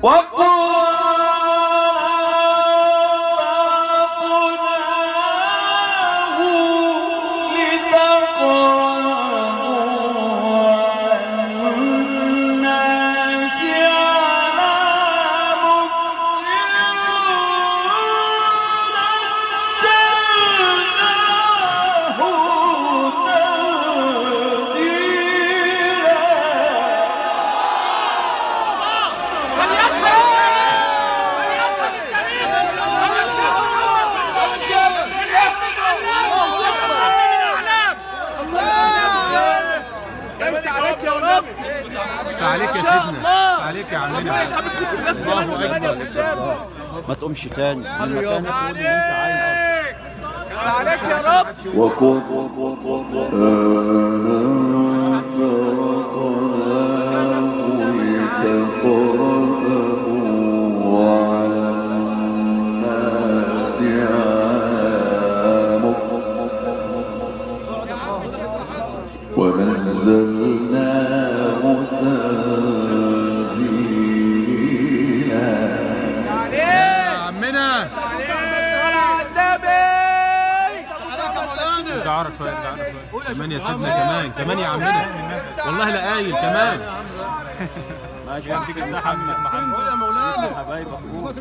عليك يا سيدنا عليك يا عمنا الله اكبر ما تقومش تاني من مكانك قول اللي انت عايزه عليك يا رب وقل آمن فرقناه لتقرأه على الناس على مكر ونزلناه تنزيلا يا عمنا تعالى شويه تعالى شويه كمان يا سيدنا كمان كمان يا عمنا والله لا قايل كمان ماشي هديك الساحه من محمد قول يا مولانا حبايبك قول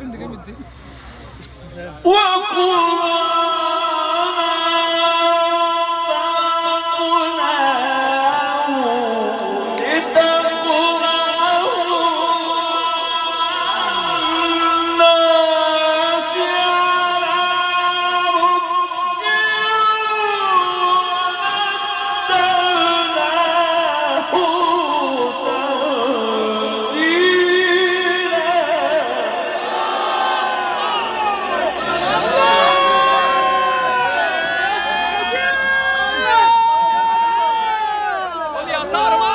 قول يا سارة